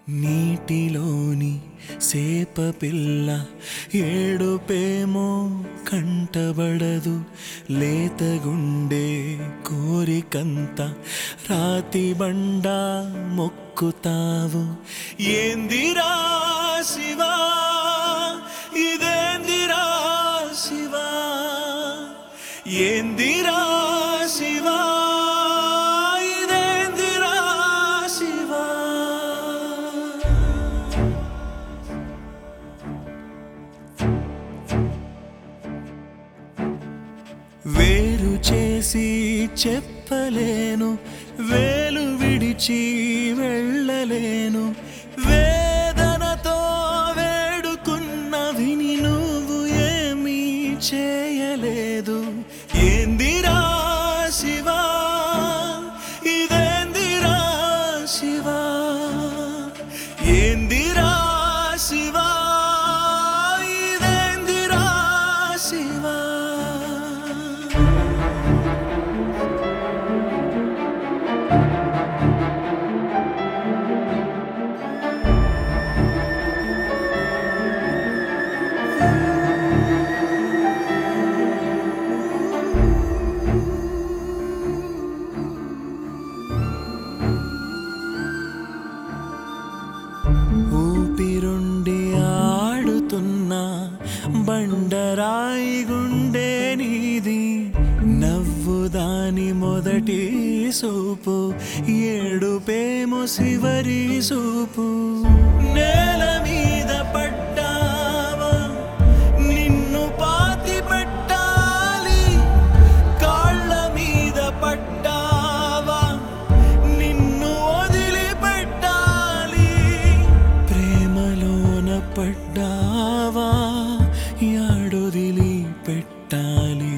నీటిలోని సేప పిల్ల ఏడుపేమో కంటబడదు లేతగుండే కోరికంత రాతి బండ మొక్కుతావు ఏందిరా శివా ఇదేందిరా శివా ఏందిరా శివా ఇదేందిరా శివా వేరు చేసి చెప్పలేను వేలు విడిచి వెళ్ళలేను వేదనతో వేడుకున్న విని నువ్వు ఏమీ చేయలేదు ఏందిరా శివా ఇదేందిరా శివా ఏందిరా శివా ఇదేందిరా శివా ఊపిరుండి ఆడుతున్న బండరాయి గుండె నీది నవ్వు దాని మొదటి సూపు ఏడుపేమో శివరి సూపు నేల మీద పడ్డావా నిన్ను పాతి పెట్టాలి కాళ్ళ మీద పడ్డావా నిన్ను వదిలిపెట్టాలి ప్రేమలోన పడ్డావా యాడొదిలి పెట్టాలి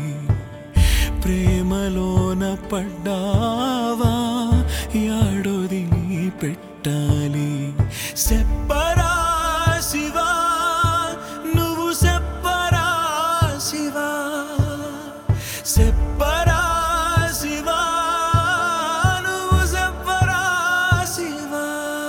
ప్రేమలోన పడ్డావా యాడొదిలి పెట్టాలి సెప్పరా శివా నువ్వు సెప్పరా శివా సెప్పరా శివా నువ్వు సెప్పరా శివా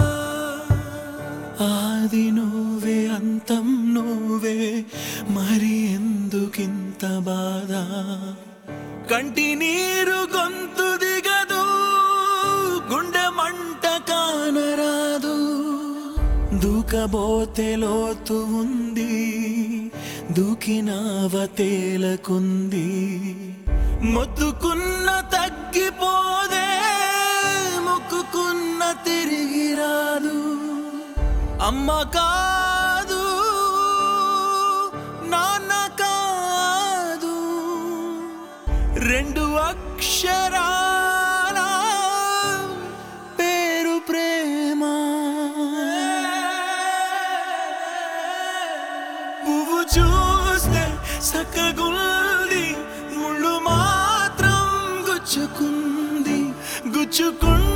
ఆది నువ్వే అంతం నువ్వే మరి ఎందుకింత బాధ కంటి నీరు గొంతు దిగదు గుండె మంట కానరాదు దూకబోతే లోతు ఉంది దూకినావ తేలకుంది మొత్తుకున్న తగ్గిపోదే మొక్కుకున్న తిరిగి రాదు అమ్మ కాదు నాన్న కాదు రెండు అక్షరాల పేరు ప్రేమ పువ్వు చూస్తే సక్కగుంది ముళ్ళు మాత్రం గుచ్చుకుంది గుచ్చుకుంది